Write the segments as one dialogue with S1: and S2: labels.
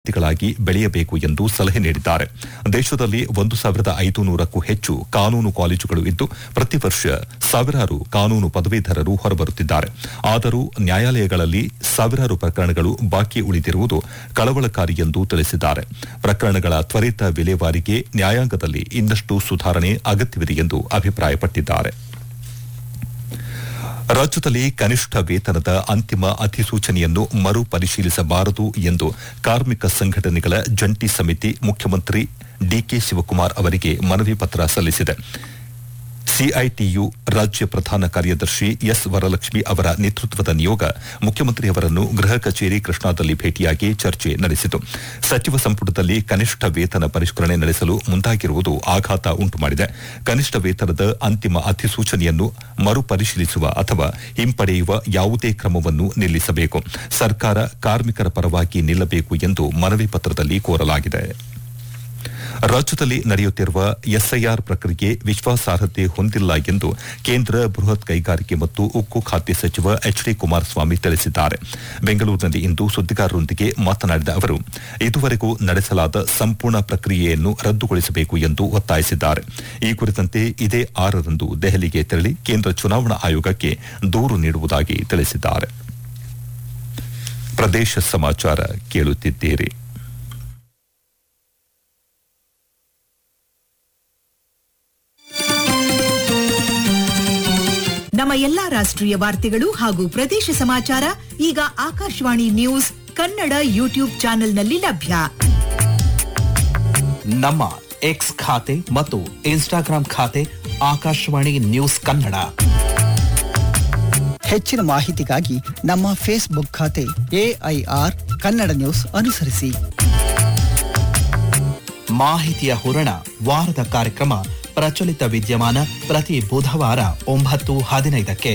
S1: ಗಳಾಗಿ ಬೆಳೆಯಬೇಕು ಎಂದು ಸಲಹೆ ನೀಡಿದ್ದಾರೆ ದೇಶದಲ್ಲಿ ಒಂದು ಸಾವಿರದ ಐದು ನೂರಕ್ಕೂ ಹೆಚ್ಚು ಕಾನೂನು ಕಾಲೇಜುಗಳು ಇದ್ದು ಪ್ರತಿ ವರ್ಷ ಸಾವಿರಾರು ಕಾನೂನು ಪದವೀಧರರು ಹೊರಬರುತ್ತಿದ್ದಾರೆ ಆದರೂ ನ್ಯಾಯಾಲಯಗಳಲ್ಲಿ ಸಾವಿರಾರು ಪ್ರಕರಣಗಳು ಬಾಕಿ ಉಳಿದಿರುವುದು ಕಳವಳಕಾರಿ ಎಂದು ತಿಳಿಸಿದ್ದಾರೆ ಪ್ರಕರಣಗಳ ತ್ವರಿತ ವಿಲೇವಾರಿಗೆ ನ್ಯಾಯಾಂಗದಲ್ಲಿ ಇನ್ನಷ್ಟು ಸುಧಾರಣೆ ಅಗತ್ಯವಿದೆ ಎಂದು ಅಭಿಪ್ರಾಯಪಟ್ಟಿದ್ದಾರೆ ರಾಜ್ಯದಲ್ಲಿ ಕನಿಷ್ಠ ವೇತನದ ಅಂತಿಮ ಅಧಿಸೂಚನೆಯನ್ನು ಮರುಪರಿಶೀಲಿಸಬಾರದು ಎಂದು ಕಾರ್ಮಿಕ ಸಂಘಟನೆಗಳ ಜಂಟಿ ಸಮಿತಿ ಮುಖ್ಯಮಂತ್ರಿ ಡಿಕೆ ಶಿವಕುಮಾರ್ ಅವರಿಗೆ ಮನವಿ ಪತ್ರ ಸಲ್ಲಿಸಿದೆ ಸಿಐಟಿಯು ರಾಜ್ಯ ಪ್ರಧಾನ ಕಾರ್ಯದರ್ಶಿ ಎಸ್ ವರಲಕ್ಷ್ಮಿ ಅವರ ನೇತೃತ್ವದ ನಿಯೋಗ ಮುಖ್ಯಮಂತ್ರಿಯವರನ್ನು ಗೃಹ ಕಚೇರಿ ಕೃಷ್ಣಾದಲ್ಲಿ ಭೇಟಿಯಾಗಿ ಚರ್ಚೆ ನಡೆಸಿತು ಸಚಿವ ಸಂಪುಟದಲ್ಲಿ ಕನಿಷ್ಠ ವೇತನ ಪರಿಷ್ಕರಣೆ ನಡೆಸಲು ಮುಂದಾಗಿರುವುದು ಆಘಾತ ಉಂಟುಮಾಡಿದೆ ಕನಿಷ್ಠ ವೇತನದ ಅಂತಿಮ ಅಧಿಸೂಚನೆಯನ್ನು ಮರುಪರಿಶೀಲಿಸುವ ಅಥವಾ ಹಿಂಪಡೆಯುವ ಯಾವುದೇ ಕ್ರಮವನ್ನು ನಿಲ್ಲಿಸಬೇಕು ಸರ್ಕಾರ ಕಾರ್ಮಿಕರ ಪರವಾಗಿ ನಿಲ್ಲಬೇಕು ಎಂದು ಮನವಿ ಪತ್ರದಲ್ಲಿ ಕೋರಲಾಗಿದೆ ರಾಜ್ಯದಲ್ಲಿ ನಡೆಯುತ್ತಿರುವ ಎಸ್ಐಆರ್ ಪ್ರಕ್ರಿಯೆ ವಿಶ್ವಾಸಾರ್ಹತೆ ಹೊಂದಿಲ್ಲ ಎಂದು ಕೇಂದ್ರ ಬೃಹತ್ ಕೈಗಾರಿಕೆ ಮತ್ತು ಉಕ್ಕು ಖಾತೆ ಸಚಿವ ಎಚ್ ಡಿ ಕುಮಾರಸ್ವಾಮಿ ತಿಳಿಸಿದ್ದಾರೆ ಬೆಂಗಳೂರಿನಲ್ಲಿಂದು ಸುದ್ದಿಗಾರರೊಂದಿಗೆ ಮಾತನಾಡಿದ ಅವರು ಇದುವರೆಗೂ ನಡೆಸಲಾದ ಸಂಪೂರ್ಣ ಪ್ರಕ್ರಿಯೆಯನ್ನು ರದ್ದುಗೊಳಿಸಬೇಕು ಎಂದು ಒತ್ತಾಯಿಸಿದ್ದಾರೆ ಈ ಕುರಿತಂತೆ ಇದೇ ಆರರಂದು ದೆಹಲಿಗೆ ತೆರಳಿ ಕೇಂದ್ರ ಚುನಾವಣಾ ಆಯೋಗಕ್ಕೆ ದೂರು ನೀಡುವುದಾಗಿ ತಿಳಿಸಿದ್ದಾರೆ ಪ್ರದೇಶ ಸಮಾಚಾರ ಕೇಳುತ್ತಿದ್ದೀರಿ
S2: ನಮ್ಮ ಎಲ್ಲಾ ರಾಷ್ಟ್ರೀಯ ವಾರ್ತೆಗಳು ಹಾಗೂ ಪ್ರದೇಶ ಸಮಾಚಾರ ಈಗ ಆಕಾಶವಾಣಿ ನ್ಯೂಸ್ ಕನ್ನಡ ಯೂಟ್ಯೂಬ್ ಚಾನೆಲ್ನಲ್ಲಿ ಲಭ್ಯ
S3: ನಮ್ಮ ಎಕ್ಸ್ ಖಾತೆ ಮತ್ತು ಇನ್ಸ್ಟಾಗ್ರಾಂ ಖಾತೆ ಆಕಾಶವಾಣಿ ನ್ಯೂಸ್ ಕನ್ನಡ
S4: ಹೆಚ್ಚಿನ ಮಾಹಿತಿಗಾಗಿ ನಮ್ಮ ಫೇಸ್ಬುಕ್ ಖಾತೆ ಎಐಆರ್ ಕನ್ನಡ ನ್ಯೂಸ್ ಅನುಸರಿಸಿ
S3: ಮಾಹಿತಿಯ ಹೂರಣ ವಾರದ ಕಾರ್ಯಕ್ರಮ ಪ್ರಚಲಿತ ವಿದ್ಯಮಾನ ಪ್ರತಿ ಬುಧವಾರ ಒಂಬತ್ತು ಹದಿನೈದಕ್ಕೆ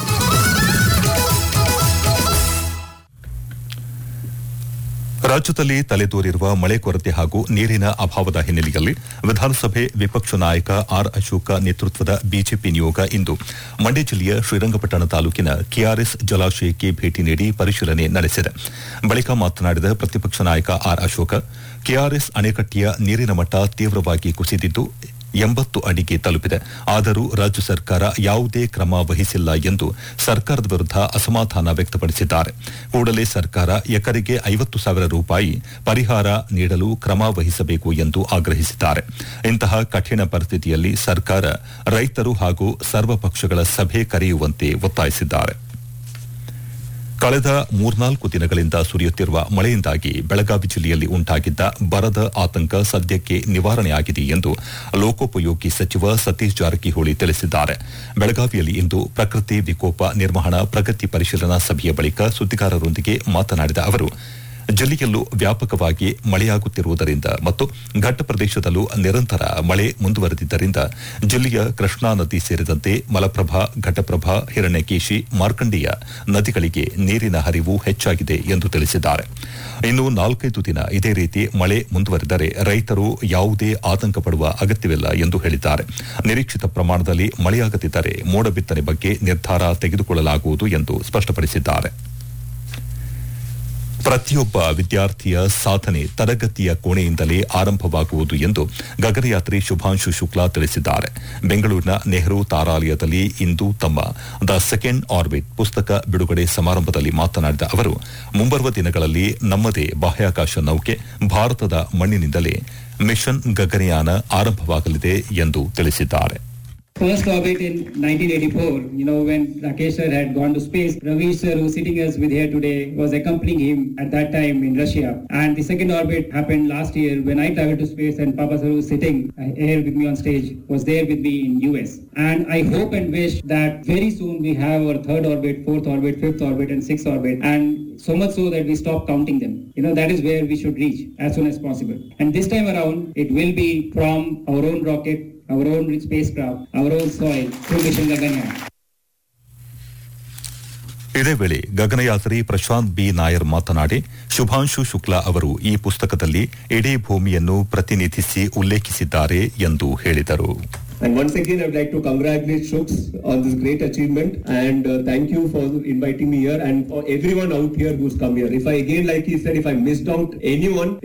S1: ರಾಜ್ಯದಲ್ಲಿ ತಲೆದೋರಿರುವ ಮಳೆ ಕೊರತೆ ಹಾಗೂ ನೀರಿನ ಅಭಾವದ ಹಿನ್ನೆಲೆಯಲ್ಲಿ ವಿಧಾನಸಭೆ ವಿಪಕ್ಷ ನಾಯಕ ಆರ್ ಅಶೋಕ ನೇತೃತ್ವದ ಬಿಜೆಪಿ ನಿಯೋಗ ಇಂದು ಮಂಡ್ಯ ಜಿಲ್ಲೆಯ ಶ್ರೀರಂಗಪಟ್ಟಣ ತಾಲೂಕಿನ ಕೆಆರ್ಎಸ್ ಜಲಾಶಯಕ್ಕೆ ಭೇಟಿ ನೀಡಿ ಪರಿಶೀಲನೆ ನಡೆಸಿದೆ ಬಳಿಕ ಮಾತನಾಡಿದ ಪ್ರತಿಪಕ್ಷ ನಾಯಕ ಆರ್ ಅಶೋಕ ಕೆಆರ್ಎಸ್ ಅಣೆಕಟ್ಟೆಯ ನೀರಿನ ಮಟ್ಟ ತೀವ್ರವಾಗಿ ಕುಸಿದಿದ್ದು ಎಂಬತ್ತು ಅಡಿಗೆ ತಲುಪಿದೆ ಆದರೂ ರಾಜ್ಯ ಸರ್ಕಾರ ಯಾವುದೇ ಕ್ರಮ ವಹಿಸಿಲ್ಲ ಎಂದು ಸರ್ಕಾರದ ವಿರುದ್ಧ ಅಸಮಾಧಾನ ವ್ಯಕ್ತಪಡಿಸಿದ್ದಾರೆ ಕೂಡಲೇ ಸರ್ಕಾರ ಎಕರೆಗೆ ಐವತ್ತು ಸಾವಿರ ರೂಪಾಯಿ ಪರಿಹಾರ ನೀಡಲು ಕ್ರಮ ವಹಿಸಬೇಕು ಎಂದು ಆಗ್ರಹಿಸಿದ್ದಾರೆ ಇಂತಹ ಕಠಿಣ ಪರಿಸ್ಥಿತಿಯಲ್ಲಿ ಸರ್ಕಾರ ರೈತರು ಹಾಗೂ ಸರ್ವಪಕ್ಷಗಳ ಸಭೆ ಕರೆಯುವಂತೆ ಒತ್ತಾಯಿಸಿದ್ದಾರೆ ಕಳೆದ ಮೂರ್ನಾಲ್ಕು ದಿನಗಳಿಂದ ಸುರಿಯುತ್ತಿರುವ ಮಳೆಯಿಂದಾಗಿ ಬೆಳಗಾವಿ ಜಿಲ್ಲೆಯಲ್ಲಿ ಉಂಟಾಗಿದ್ದ ಬರದ ಆತಂಕ ಸದ್ಯಕ್ಕೆ ನಿವಾರಣೆಯಾಗಿದೆ ಎಂದು ಲೋಕೋಪಯೋಗಿ ಸಚಿವ ಸತೀಶ್ ಜಾರಕಿಹೊಳಿ ತಿಳಿಸಿದ್ದಾರೆ ಬೆಳಗಾವಿಯಲ್ಲಿ ಇಂದು ಪ್ರಕೃತಿ ವಿಕೋಪ ನಿರ್ವಹಣಾ ಪ್ರಗತಿ ಪರಿಶೀಲನಾ ಸಭೆಯ ಬಳಿಕ ಸುದ್ದಿಗಾರರೊಂದಿಗೆ ಮಾತನಾಡಿದ ಅವರು ಜಿಲ್ಲೆಯಲ್ಲೂ ವ್ಯಾಪಕವಾಗಿ ಮಳೆಯಾಗುತ್ತಿರುವುದರಿಂದ ಮತ್ತು ಘಟ್ಟ ಪ್ರದೇಶದಲ್ಲೂ ನಿರಂತರ ಮಳೆ ಮುಂದುವರೆದಿದ್ದರಿಂದ ಜಿಲ್ಲೆಯ ಕೃಷ್ಣಾ ನದಿ ಸೇರಿದಂತೆ ಮಲಪ್ರಭಾ ಘಟಪ್ರಭಾ ಹಿರಣ್ಯಕೇಶಿ ಮಾರ್ಕಂಡೇಯ ನದಿಗಳಿಗೆ ನೀರಿನ ಹರಿವು ಹೆಚ್ಚಾಗಿದೆ ಎಂದು ತಿಳಿಸಿದ್ದಾರೆ ಇನ್ನು ನಾಲ್ಕೈದು ದಿನ ಇದೇ ರೀತಿ ಮಳೆ ಮುಂದುವರೆದರೆ ರೈತರು ಯಾವುದೇ ಆತಂಕ ಪಡುವ ಅಗತ್ಯವಿಲ್ಲ ಎಂದು ಹೇಳಿದ್ದಾರೆ ನಿರೀಕ್ಷಿತ ಪ್ರಮಾಣದಲ್ಲಿ ಮಳೆಯಾಗದಿದ್ದರೆ ಮೋಡ ಬಿತ್ತನೆ ಬಗ್ಗೆ ನಿರ್ಧಾರ ತೆಗೆದುಕೊಳ್ಳಲಾಗುವುದು ಎಂದು ಸ್ಪಷ್ಟಪಡಿಸಿದ್ದಾರೆ ಪ್ರತಿಯೊಬ್ಬ ವಿದ್ಯಾರ್ಥಿಯ ಸಾಧನೆ ತರಗತಿಯ ಕೋಣೆಯಿಂದಲೇ ಆರಂಭವಾಗುವುದು ಎಂದು ಗಗನಯಾತ್ರಿ ಶುಭಾಂಶು ಶುಕ್ಲಾ ತಿಳಿಸಿದ್ದಾರೆ ಬೆಂಗಳೂರಿನ ನೆಹರು ತಾರಾಲಯದಲ್ಲಿ ಇಂದು ತಮ್ಮ ದ ಸೆಕೆಂಡ್ ಆರ್ಬಿಟ್ ಪುಸ್ತಕ ಬಿಡುಗಡೆ ಸಮಾರಂಭದಲ್ಲಿ ಮಾತನಾಡಿದ ಅವರು ಮುಂಬರುವ ದಿನಗಳಲ್ಲಿ ನಮ್ಮದೇ ಬಾಹ್ಯಾಕಾಶ ನೌಕೆ ಭಾರತದ ಮಣ್ಣಿನಿಂದಲೇ ಮಿಷನ್ ಗಗನಯಾನ ಆರಂಭವಾಗಲಿದೆ ಎಂದು ತಿಳಿಸಿದ್ದಾರೆ
S5: First orbit in 1984, you know, when Rakesh sir had gone to space, Ravi sir, who's sitting us with here today, was accompanying him at that time in Russia. And the second orbit happened last year when I traveled to space and Papa sir, who's sitting uh, here with me on stage, was there with me in US. And I hope and wish that very soon we have our third orbit, fourth orbit, fifth orbit, and sixth orbit. And so much so that we stop counting them. You know, that is where we should reach as soon as possible. And this time around, it will be from our own rocket, our own spacecraft, our own soil through Mission Gaganyaan.
S1: ಇದೇ ವೇಳೆ ಗಗನಯಾತ್ರಿ Prashant B Nair ಮಾತನಾಡಿ ಶುಭಾಂಶು ಶುಕ್ಲಾ ಅವರು ಈ ಪುಸ್ತಕದಲ್ಲಿ ಇಡೀ ಭೂಮಿಯನ್ನು ಪ್ರತಿನಿಧಿಸಿ ಉಲ್ಲೇಖಿಸಿದ್ದಾರೆ ಎಂದು ಹೇಳಿದರು
S6: And once again, I would like to congratulate Shooks on this great achievement and uh, thank you for inviting me here and for everyone out here who's come here. If I again, like he said, if I missed out anyone,